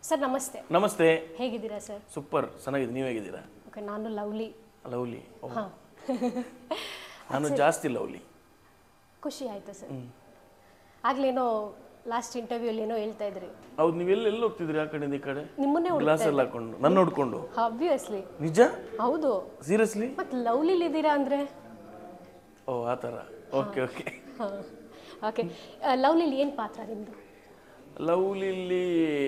Sir ನಮಸ್ತೆ ನಮಸ್ತೆ ಹೇಗಿದ್ದೀರಾ ಸರ್ ಸೂಪರ್ ಚೆನ್ನಾಗಿದೆ ನೀವು ಹೇಗಿದ್ದೀರಾ ಓಕೆ ನಾನು ಲವ್ಲಿ ಲವ್ಲಿ ಓ, ಹಾಂ ನಾನು ಜಾಸ್ತಿ ಲವ್ಲಿ ಖುಷಿ ಆಯ್ತು ಸರ್ ಆಗ್ಲೇನೋ ಲಾಸ್ಟ್ ಇಂಟರ್ವ್ಯೂಲಿ ಏನೋ ಹೇಳ್ತಾ ಇದ್ರಿ ಹೌದು ನೀವು ಎಲ್ಲಿ ಎಲ್ಲಿ ಹೋಗ್ತಿದ್ರಿ ಆ ಕಡೆಯಿಂದ ಈ ಕಡೆ ನಿಮ್ಮನ್ನೇ ಗ್ಲಾಸಲ್ಲಿ ಹಾಕೊಂಡು ನನ್ನ ನೋಡ್ಕೊಂಡು ಆಬ್ವಿಯಸ್ಲಿ ನಿಜ ಹೌದು ಸೀರಿಯಸ್ಲಿ ಮತ್ತು ಲವ್ಲಿಲಿ ಇದ್ದೀರಾ ಅಂದರೆ ಓ ಆ ಥರ ಓಕೆ ಓಕೆ ಹಾಂ ಓಕೆ ಲವ್ಲಿಲಿ ಏನು ಪಾತ್ರ ನಿಮ್ಮದು ಲವ್ಲಿಲಿ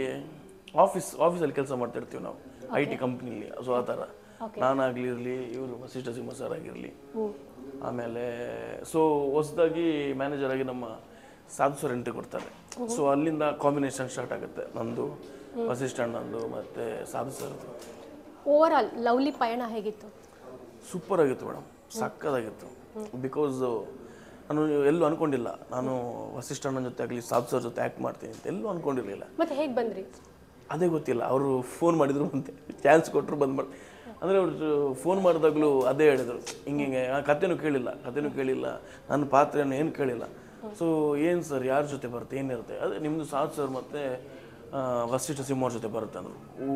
ಆಫೀಸ್ ಆಫೀಸಲ್ಲಿ ಕೆಲಸ ಮಾಡ್ತಾ ಇರ್ತೀವಿ ನಾವು ಐ ಟಿ ಕಂಪ್ನಿಲಿ ಸೊ ಆ ಥರ ನಾನಾಗ್ಲಿ ಇರಲಿ ಇವರು ವಸಿಷ್ಠ ಸಿಂಹ ಸರ್ ಆಗಿರಲಿ ಆಮೇಲೆ ಸೊ ಹೊಸದಾಗಿ ಮ್ಯಾನೇಜರ್ ಆಗಿ ನಮ್ಮ ಸಾಧು ಸರ್ ಎಂಟ್ರಿ ಕೊಡ್ತಾರೆ ಸೊ ಅಲ್ಲಿಂದ ಕಾಂಬಿನೇಷನ್ ಸ್ಟಾರ್ಟ್ ಆಗುತ್ತೆ ನಂದು ವಸಿಷ್ಠ ಅಣ್ಣಂದು ಮತ್ತು ಸಾಧು ಸರ್ದು ಓವರ್ ಆಲ್ ಲವ್ಲಿ ಪಯಣ ಹೇಗಿತ್ತು ಸೂಪರ್ ಆಗಿತ್ತು ಮೇಡಮ್ ಸಕ್ಕದಾಗಿತ್ತು ಬಿಕಾಸ್ ನಾನು ಎಲ್ಲೂ ಅನ್ಕೊಂಡಿಲ್ಲ ನಾನು ವಸಿಷ್ಠ ಅಣ್ಣನ ಜೊತೆ ಆಗಲಿ ಸಾಧು ಸರ್ ಜೊತೆ ಆ್ಯಕ್ಟ್ ಮಾಡ್ತೀನಿ ಅಂತ ಎಲ್ಲೂ ಅನ್ಕೊಂಡಿರಲಿಲ್ಲ ಮತ್ತು ಹೇಗೆ ಬಂದ್ರಿ ಅದೇ ಗೊತ್ತಿಲ್ಲ ಅವರು ಫೋನ್ ಮಾಡಿದ್ರು ಅಂತೆ ಚಾನ್ಸ್ ಕೊಟ್ಟರು ಬಂದು ಮಾಡಿ ಅಂದರೆ ಅವರು ಫೋನ್ ಮಾಡಿದಾಗಲೂ ಅದೇ ಹೇಳಿದರು ಹಿಂಗೆ ಹಿಂಗೆ ಆ ಕಥೆನೂ ಕೇಳಿಲ್ಲ ಕಥೆನೂ ಕೇಳಿಲ್ಲ ನನ್ನ ಪಾತ್ರೆಯನ್ನು ಏನು ಕೇಳಿಲ್ಲ ಸೊ ಏನು ಸರ್ ಯಾರ ಜೊತೆ ಬರುತ್ತೆ ಏನಿರುತ್ತೆ ಅದೇ ನಿಮ್ಮದು ಸಾಥ್ ಸರ್ ಮತ್ತು ವಸಿಷ್ಠ ಸಿಂಹವ್ರ ಜೊತೆ ಬರುತ್ತೆ ಅಂದರು ಓ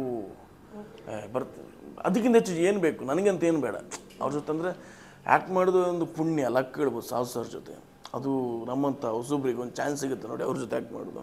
ಏ, ಬರ್ತದೆ ಅದಕ್ಕಿಂತ ಹೆಚ್ಚು ಏನು ಬೇಕು ನನಗಂತ ಏನು ಬೇಡ ಅವ್ರ ಜೊತೆ ಅಂದರೆ ಆ್ಯಕ್ಟ್ ಮಾಡೋದು ಒಂದು ಪುಣ್ಯ ಲಕ್ ಹೇಳ್ಬೋದು ಸಾಥ್ ಸರ್ ಜೊತೆ ಅದು ನಮ್ಮಂಥ ಹೊಸಬ್ರಿಗೆ ಒಂದು ಚಾನ್ಸ್ ಸಿಗುತ್ತೆ ನೋಡಿ ಅವ್ರ ಜೊತೆ ಆ್ಯಕ್ಟ್ ಮಾಡೋದು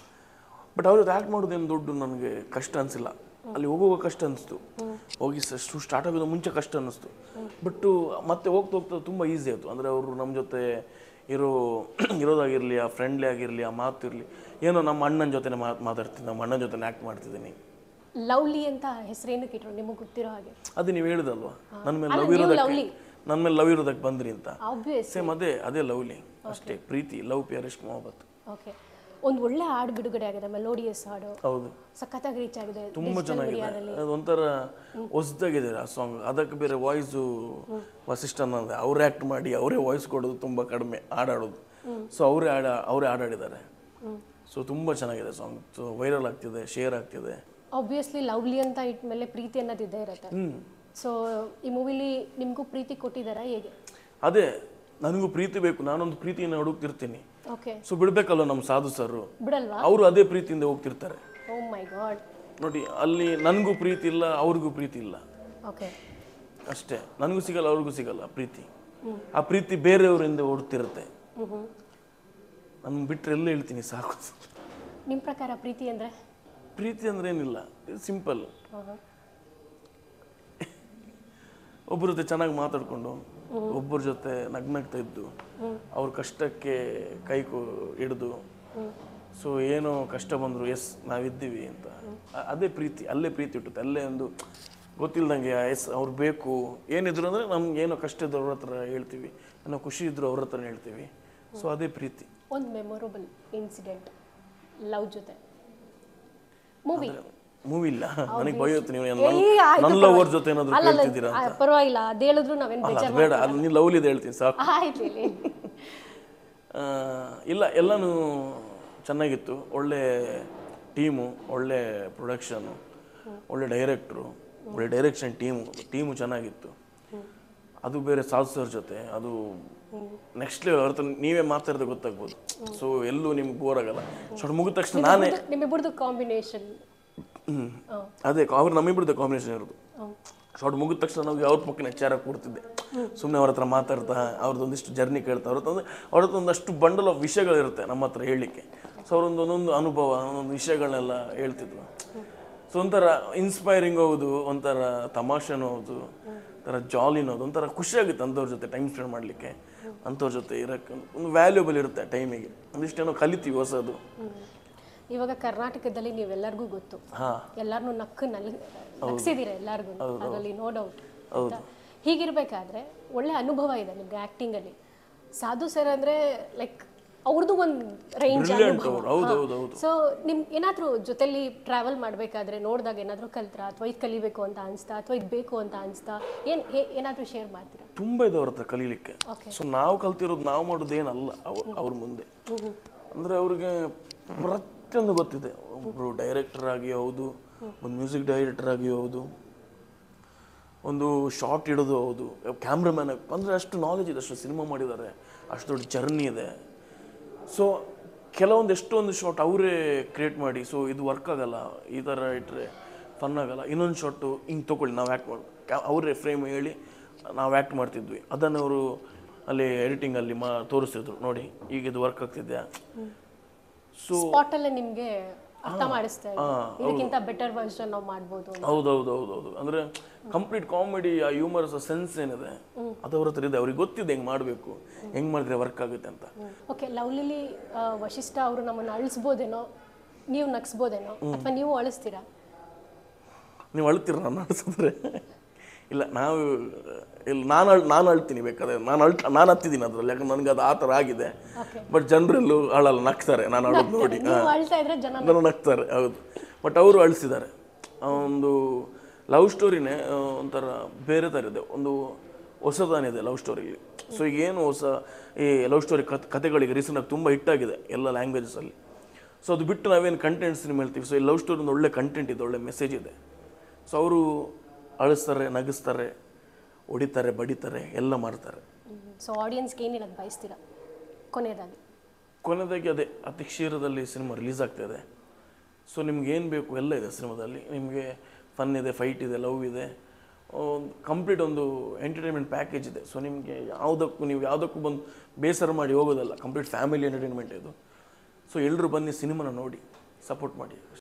ಬಟ್ ಅವ್ರ ಜೊತೆ ಆ್ಯಕ್ಟ್ ಮಾಡೋದೇನು ದೊಡ್ಡ ನನಗೆ ಕಷ್ಟ ಅನಿಸಿಲ್ಲ ಅಲ್ಲಿ ಹೋಗುವಾಗ ಕಷ್ಟ ಅನಿಸ್ತು ಹೋಗಿ ಸು ಸ್ಟಾರ್ಟ್ ಆಗೋದು ಮುಂಚೆ ಕಷ್ಟ ಅನ್ನಿಸ್ತು ಬಟ್ಟು ಮತ್ತೆ ಹೋಗ್ತಾ ಹೋಗ್ತಾ ತುಂಬ ಈಸಿ ಆಯಿತು ಅಂದರೆ ಅವರು ನಮ್ಮ ಜೊತೆ ಇರೋ ಇರೋದಾಗಿರಲಿ ಆ ಫ್ರೆಂಡ್ಲಿ ಆಗಿರಲಿ ಆ ಮಾತು ಇರಲಿ ಏನೋ ನಮ್ಮ ಅಣ್ಣನ ಜೊತೆ ಮಾತು ಮಾತಾಡ್ತೀನಿ ನಮ್ಮ ಅಣ್ಣನ ಜೊತೆ ಆ್ಯಕ್ಟ್ ಮಾಡ್ತಿದ್ದೀನಿ ಲವ್ಲಿ ಅಂತ ಹೆಸರೇನಕ್ಕೆ ಇಟ್ರು ನಿಮಗೆ ಗೊತ್ತಿರೋ ಹಾಗೆ ಅದು ನೀವು ಹೇಳಿದಲ್ವಾ ನನ್ನ ಮೇಲೆ ಅಲ್ಲ, ಲವ್ ನೀವು ಇರೋದಕ್ಕೆ lovely. ನನ್ನ ಮೇಲೆ ಲವ್ ಇರೋದಕ್ಕೆ ಬಂದ್ರಿ ಅಂತ ಆಬ್ವಿಯಸ್ ಸೇಮ್ ಅದೇ ಅದೇ ಲವ್ಲಿ ಅಷ್ಟೇ ಪ್ರೀತಿ ಲವ್ ಪ್ಯಾರಿಶ್ ಮೊಹಬತ್ ಓಕೆ ಒಂದು ಒಳ್ಳೆ ಹಾಡು ಬಿಡುಗಡೆ ಆಗಿದೆ ಮೆಲೋಡಿಯಸ್ ಹಾಡು ಹೌದು ಸಖತ್ತಾಗಿ ರೀಚ್ ಆಗಿದೆ ತುಂಬ digital ಚೆನ್ನಾಗಿದೆ mediaದಲ್ಲಿ. ಅದು ಒಂಥರ ಹೊಸದಾಗಿದೆ ಆ ಸಾಂಗ್ ಅದಕ್ಕೆ ಬೇರೆ ವಾಯ್ಸು ವಸಿಷ್ಠ ಅನ್ನೋದು ಅವರೇ ಆ್ಯಕ್ಟ್ ಮಾಡಿ ಅವರೇ ವಾಯ್ಸ್ ಕೊಡೋದು ತುಂಬ ಕಡಿಮೆ ಹಾಡಾಡೋದು ಸೊ ಅವರೇ ಹಾಡ ಅವರೇ ಹಾಡಾಡಿದ್ದಾರೆ ಸೊ ತುಂಬ ಚೆನ್ನಾಗಿದೆ ಸಾಂಗ್ ಸೊ ವೈರಲ್ ಆಗ್ತಿದೆ ಶೇರ್ ಆಗ್ತಿದೆ ಆಬ್ವಿಯಸ್ಲಿ ಲವ್ಲಿ ಅಂತ ಇಟ್ಮೇಲೆ ಪ್ರೀತಿ ಅನ್ನೋದು ಇದ್ದೇ ಇರುತ್ತೆ ಸೊ ಈ ಮೂವಿಲಿ ನಿಮಗೂ ಪ್ರೀತಿ ಕೊಟ್ಟಿದ್ದಾರಾ ಹೇಗೆ ಅದೇ ನನಗೂ ಪ್ರೀತಿ ಬೇಕು ನಾನೊಂದು ಪ್ರೀತಿಯನ್ನು ಹುಡುಕ್ತಿರ್ತೀನಿ ಓಕೆ ಸೊ ಬಿಡಬೇಕಲ್ವ ನಮ್ಮ ಸಾಧು ಸರ್ ಬಿಡಲ್ವಾ ಅವರು ಅದೇ ಪ್ರೀತಿಯಿಂದ ಹೋಗ್ತಿರ್ತಾರೆ ಓ ಮೈ ಗಾಡ್ ನೋಡಿ ಅಲ್ಲಿ ನನಗೂ ಪ್ರೀತಿ ಇಲ್ಲ ಅವ್ರಿಗೂ ಪ್ರೀತಿ ಇಲ್ಲ ಓಕೆ ಅಷ್ಟೇ ನನಗೂ ಸಿಗಲ್ಲ ಅವ್ರಿಗೂ ಸಿಗಲ್ಲ ಪ್ರೀತಿ ಆ ಪ್ರೀತಿ ಬೇರೆಯವರಿಂದ ಓಡ್ತಿರುತ್ತೆ ನಾನು ಬಿಟ್ಟರೆ ಎಲ್ಲ ಹೇಳ್ತೀನಿ ಸಾಕು ನಿಮ್ಮ ಪ್ರಕಾರ ಪ್ರೀತಿ ಅಂದರೆ ಪ್ರೀತಿ ಅಂದ್ರೆ ಏನಿಲ್ಲ ಸಿಂಪಲ್ ಒಬ್ಬರ ಜೊತೆ ಚೆನ್ನಾಗಿ ಮಾತಾಡ್ಕೊಂಡು ಒಬ್ಬರ ಜೊತೆ ನಗ್ನಗ್ತಾ ಇದ್ದು ಅವ್ರ ಕಷ್ಟಕ್ಕೆ ಕೈ ಕೊ ಹಿಡಿದು ಸೊ ಏನೋ ಕಷ್ಟ ಬಂದರು ಎಸ್ ನಾವಿದ್ದೀವಿ ಅಂತ ಅ- ಅದೇ ಪ್ರೀತಿ ಅಲ್ಲೇ ಪ್ರೀತಿ ಹುಟ್ಟುತ್ತೆ ಅಲ್ಲೇ ಒಂದು ಗೊತ್ತಿಲ್ದಂಗೆ ಎಸ್ ಅವ್ರು ಬೇಕು ಏನಿದ್ರು ಅಂದರೆ ನಮ್ಗೆ ಏನೋ ಕಷ್ಟ ಇದ್ರು ಅವ್ರ ಹತ್ರ ಹೇಳ್ತೀವಿ ಏನೋ ಖುಷಿ ಇದ್ರು ಅವ್ರ ಹತ್ರ ಹೇಳ್ತೀವಿ ಸೊ ಅದೇ ಪ್ರೀತಿ ಒಂದು ಮೆಮೊರಬಲ್ ಇನ್ಸಿಡೆಂಟ್ ಲವ್ ಜೊತೆ ಮೂವಿ ಮೂವಿ ಇಲ್ಲ ನನಗೆ ಬೈಯುತ್ತೆ ನೀವು ಏ, ಆಯ್ತು, ನನ್ನ ಲವರ್ ಜೊತೆ ಏನಾದ್ರು ಅಲ್ಲಲ್ಲ ಕೇಳ್ತಿದ್ದೀರಾ ಆ, ಪರವಾಗಿಲ್ಲ ಅದು ಹೇಳಿದ್ರು ನಾವೇನು ಅಲ್ಲ, ಅದು ಬೇಡ ಅದು ನೀವು ಲವ್ಲಿದೆ ಹೇಳ್ತೀನಿ ಸಾಕು ಆಯ್ತು ಹೇಳಿ ಆ, ಇಲ್ಲ ಎಲ್ಲನೂ ಚೆನ್ನಾಗಿತ್ತು ಒಳ್ಳೆ ಟೀಮು ಒಳ್ಳೆ ಪ್ರೊಡಕ್ಷನು ಒಳ್ಳೆ ಡೈರೆಕ್ಟ್ರು ಒಳ್ಳೆ ಡೈರೆಕ್ಷನ್ ಟೀಮು ಟೀಮು ಚೆನ್ನಾಗಿತ್ತು ಅದು ಬೇರೆ ಸಾಧು ಸರ್ ಜೊತೆ ಅದು ನೆಕ್ಸ್ಟ್ ಲೆವೆಲ್ ಅವ್ರ ಹತ್ರ ನೀವೇ ಮಾತಾಡಿದ್ರೆ ಗೊತ್ತಾಗ್ಬೋದು ಸೊ ಎಲ್ಲೂ ನಿಮ್ಗೆ ಬೋರ್ ಆಗಲ್ಲ ಸೊ ಮುಗಿದ ತಕ್ಷಣ ನಾನೇ ನಿಮ್ಮಿಬ್ಬರದು ಕಾಂಬಿನೇಷನ್ ಹ್ಮ್. ಅದೇ ಅವ್ರು ನಮ್ಮಿಬ್ರದ್ದು ಕಾಂಬಿನೇಷನ್ ಇರೋದು ಶಾರ್ಟ್ ಮುಗಿದ ತಕ್ಷಣ ನಾವು ಅವ್ರ ಪಕ್ಕನ ಎಚ್ಚಾರ ಕೂಡ್ತಿದ್ದೆ ಸುಮ್ಮನೆ ಅವ್ರ ಹತ್ರ ಮಾತಾಡ್ತಾ ಅವ್ರದ್ದು ಒಂದಿಷ್ಟು ಜರ್ನಿ ಕೇಳ್ತಾ ಅವ್ರ ಹತ್ರ ಅಂದ್ರೆ ಅವ್ರ ಹತ್ರ ಒಂದಷ್ಟು ಬಂಡಲ್ ಆಫ್ ವಿಷಯಗಳಿರುತ್ತೆ ನಮ್ಮ ಹತ್ರ ಹೇಳಲಿಕ್ಕೆ ಸೊ ಅವ್ರೊಂದು ಒಂದೊಂದು ಅನುಭವ ಒಂದೊಂದು ವಿಷಯಗಳನ್ನೆಲ್ಲ ಹೇಳ್ತಿದ್ರು ಸೊ ಒಂಥರ ಇನ್ಸ್ಪೈರಿಂಗ್ ಹೌದು ಒಂಥರ ತಮಾಷೆನೂ ಹೌದು ಒಂಥರ ಜಾಲಿನೂ ಹೌದು ಒಂಥರ ಖುಷಿಯಾಗುತ್ತೆ ಅಂಥವ್ರ ಜೊತೆ ಟೈಮ್ ಸ್ಪೆಂಡ್ ಮಾಡಲಿಕ್ಕೆ ಅಂಥವ್ರ ಜೊತೆ ಇರೋಕ್ಕೆ ಒಂದು ವ್ಯಾಲ್ಯೂಬಲ್ ಇರುತ್ತೆ ಟೈಮಿಗೆ ಒಂದಿಷ್ಟೇನೋ ಕಲಿತೀವಿ ಹೊಸದು ಇವಾಗ ಕರ್ನಾಟಕದಲ್ಲಿ ನೀವೆಲ್ಲರಿಗೂ ಗೊತ್ತು ಹಾಂ ಎಲ್ಲಾರನ್ನೂ ನಕ್ಕು ನಲ್ ನಗ್ಸಿದ್ದೀರ ಎಲ್ಲರಿಗೂ ಅದರಲ್ಲಿ ನೋ ಡೌಟ್ ಹೀಗಿರ್ಬೇಕಾದ್ರೆ ಒಳ್ಳೆ ಅನುಭವ ಇದೆ ನಿಮ್ಗೆ ಆ್ಯಕ್ಟಿಂಗಲ್ಲಿ ಸಾಧು ಸರ್ ಅಂದರೆ ಲೈಕ್ ಅವ್ರದ್ದು ಒಂದು ರೇಂಜ್ ಬ್ರಿಲಿಯಂಟ್ ಅವ್ರು ಹೌದು ಹೌದು ಹೌದು ಸೊ ನಿಮ್ಗೆ ಏನಾದರೂ ಜೊತೆಲಿ ಟ್ರಾವೆಲ್ ಮಾಡಬೇಕಾದ್ರೆ ನೋಡಿದಾಗ ಏನಾದರೂ ಕಲ್ತ್ರಾ ಅಥವಾ ಇದು ಕಲಿಬೇಕು ಅಂತ ಅನಿಸ್ತಾ ಅಥವಾ ಇದು ಬೇಕು ಅಂತ ಅನಿಸ್ತಾ ಏನು ಏನಾದರೂ ಶೇರ್ ಮಾಡ್ತೀರಾ ತುಂಬ ಇದೆ ಅವ್ರ ಹತ್ರ ಕಲೀಲಿಕ್ಕೆ Okay. ಸೊ ನಾವು ಕಲ್ತಿರೋದು ನಾವು ಮಾಡೋದು ಏನಲ್ಲ ಅವ್- ಅವ್ರ ಮುಂದೆ ಅಂದರೆ ಅವ್ರಿಗೆ ಪ್ರತಿಯೊಂದು ಗೊತ್ತಿದೆ ಒಬ್ಬರು ಡೈರೆಕ್ಟರ್ ಆಗಿ ಹೌದು ಒಂದು ಮ್ಯೂಸಿಕ್ ಡೈರೆಕ್ಟರ್ ಆಗಿ ಹೌದು ಒಂದು ಶಾರ್ಟ್ ಇಡೋದು ಹೌದು ಕ್ಯಾಮ್ರಾಮ್ಯಾನ್ ಅಂದರೆ ಅಷ್ಟು ನಾಲೆಜ್ ಇದೆ ಅಷ್ಟು ಸಿನಿಮಾ ಮಾಡಿದ್ದಾರೆ ಅಷ್ಟು ದೊಡ್ಡ ಜರ್ನಿ ಇದೆ ಸೊ ಕೆಲವೊಂದು ಎಷ್ಟೊಂದು ಶಾಟ್ ಅವರೇ ಕ್ರಿಯೇಟ್ ಮಾಡಿ ಸೊ ಇದು ವರ್ಕ್ ಆಗಲ್ಲ ಈ ಥರ ಇಟ್ಟರೆ ಫನ್ ಆಗಲ್ಲ ಇನ್ನೊಂದು ಶಾಟು ಹಿಂಗೆ ತೊಗೊಳ್ಳಿ ನಾವು ಆ್ಯಕ್ಟ್ ಮಾಡಿ ಅವರೇ ಫ್ರೇಮ್ ಹೇಳಿ ನಾವು ಆ್ಯಕ್ಟ್ ಮಾಡ್ತಿದ್ವಿ ಅದನ್ನು ಅವರು ಅಲ್ಲಿ ಎಡಿಟಿಂಗಲ್ಲಿ ಮಾ ತೋರಿಸ್ತಿದ್ರು ನೋಡಿ ಈಗ ಇದು ವರ್ಕ್ ಆಗ್ತಿದ್ಯಾ ಸೊ ಸ್ಪಾಟ್ ಅಲ್ಲೇ ನಿಮ್ಗೆ ಅರ್ಥ ಮಾಡಿಸ್ತಾ ಇದ್ರು. ಇದಕ್ಕಿಂತ ಬೆಟರ್ ವರ್ಷನ್ ನಾವು ಮಾಡ್ಬೋದು ಅಂತ. ಹೌದೌದು ಹೌದೌದು ಅಂದರೆ ಕಂಪ್ಲೀಟ್ ಕಾಮಿಡಿ ಆ ಹ್ಯೂಮರ್ಸ್ ಸೆನ್ಸ್ ಏನಿದೆ ಅದು ಅವ್ರ ಹತ್ರ ಇದೆ ಅವ್ರಿಗೆ ಗೊತ್ತಿದೆ ಹೆಂಗೆ ಮಾಡಬೇಕು ಹೆಂಗೆ ಮಾಡಿದ್ರೆ ವರ್ಕ್ ಆಗುತ್ತೆ ಅಂತ ಓಕೆ ಲವ್ಲಿಲಿ ಆ, ವಶಿಷ್ಠ ಅವರು ನಮ್ಮನ್ನು ಅಳಿಸ್ಬೋದೇನೋ ನೀವು ನಗ್ಸ್ಬೋದೇನೋ ಅಥವಾ ನೀವು ಅಳಿಸ್ತೀರಾ ನೀವು ಅಳ್ತೀರ ನಾನು ಅಳ್ಸಿದ್ರೆ ಇಲ್ಲ ನಾವು ಇಲ್ಲ ನಾನು ಅಳ್ ನಾನು ಅಳ್ತೀನಿ ಬೇಕಾದ್ರೆ ನಾನು ಅಳ್ ನಾನು ಹತ್ತಿದ್ದೀನಿ ಅದರಲ್ಲಿ ಯಾಕಂದ್ರೆ ನನಗೆ ಅದು ಆ ಥರ ಆಗಿದೆ ಓಕೆ ಬಟ್ ಜನರೆಲ್ಲೂ ಅಳಲ್ಲ ನಗ್ತಾರೆ ನಾನು ಅಳೋದು ನೋಡಿ ನೀವು ಅಳ್ತಾ ಇದ್ರೆ ಜನ ನನ್ನ ನಗ್ತಾರೆ ಹೌದು ಬಟ್ ಅವರು ಅಳಿಸಿದ್ದಾರೆ ಆ ಒಂದು ಲವ್ ಸ್ಟೋರಿನೇ ಆ, ಒಂಥರ ಬೇರೆ ಥರ ಇದೆ ಒಂದು ಹೊಸದಾನಿದೆ ಲವ್ ಸ್ಟೋರಿಲಿ ಸೊ ಈಗ ಏನು ಹೊಸ ಈ ಲವ್ ಸ್ಟೋರಿ ಕತ್ ಕತೆಗಳಿಗೆ ರೀಸೆಂಟಾಗಿ ತುಂಬ ಹಿಟ್ಟಾಗಿದೆ ಎಲ್ಲ ಲ್ಯಾಂಗ್ವೇಜಸಲ್ಲಿ ಸೊ ಅದು ಬಿಟ್ಟು ನಾವೇನು ಕಂಟೆಂಟ್ ಸಿನಿಮಾ ಹೇಳ್ತೀವಿ ಸೊ ಈ ಲವ್ ಸ್ಟೋರಿ ಒಂದು ಒಳ್ಳೆ ಕಂಟೆಂಟ್ ಇದೆ ಒಳ್ಳೆ ಮೆಸೇಜ್ ಇದೆ ಸೊ ಅವರು ಅಳಿಸ್ತಾರೆ ನಗಿಸ್ತಾರೆ ಹೊಡಿತಾರೆ ಬಡಿತಾರೆ ಎಲ್ಲ ಮಾಡ್ತಾರೆ ಸೊ ಆಡಿಯನ್ಸ್ಗೆ ಏನು ಹೇಳೋದು ಬಯಸ್ತೀರಾ ಕೊನೆಯದಾಗಿ ಕೊನೆಯದಾಗಿ ಅದೇ ಅತಿ ಶೀಘ್ರದಲ್ಲಿ ಸಿನಿಮಾ ರಿಲೀಸ್ ಆಗ್ತಾಯಿದೆ ಸೊ ನಿಮ್ಗೆ ಏನು ಬೇಕು ಎಲ್ಲ ಇದೆ ಸಿನಿಮಾದಲ್ಲಿ ನಿಮಗೆ ಫನ್ ಇದೆ ಫೈಟ್ ಇದೆ ಲವ್ ಇದೆ ಕಂಪ್ಲೀಟ್ ಒಂದು ಎಂಟರ್ಟೈನ್ಮೆಂಟ್ ಪ್ಯಾಕೇಜ್ ಇದೆ ಸೊ ನಿಮಗೆ ಯಾವುದಕ್ಕೂ ನೀವು ಯಾವುದಕ್ಕೂ ಬಂದು ಬೇಸರ ಮಾಡಿ ಹೋಗೋದಲ್ಲ ಕಂಪ್ಲೀಟ್ ಫ್ಯಾಮಿಲಿ ಎಂಟರ್ಟೈನ್ಮೆಂಟ್ ಇದು ಸೊ ಎಲ್ಲರೂ ಬನ್ನಿ ಸಿನಿಮಾನ ನೋಡಿ ಸಪೋರ್ಟ್ ಮಾಡಿ